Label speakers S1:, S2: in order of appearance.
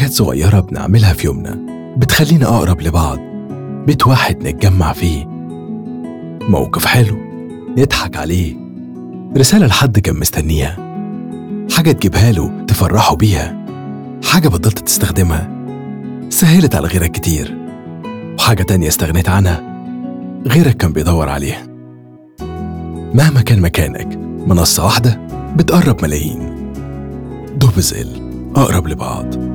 S1: حاجات صغيرة بنعملها في يومنا بتخلينا أقرب لبعض بيت واحد نتجمع فيه موقف حلو نضحك عليه رسالة لحد كان مستنيها حاجة تجيبها له تفرحه بيها حاجة بطلت تستخدمها سهلت على غيرك كتير وحاجة تانية استغنيت عنها غيرك كان بيدور عليها مهما كان مكانك منصة واحدة بتقرب ملايين دوبزل أقرب لبعض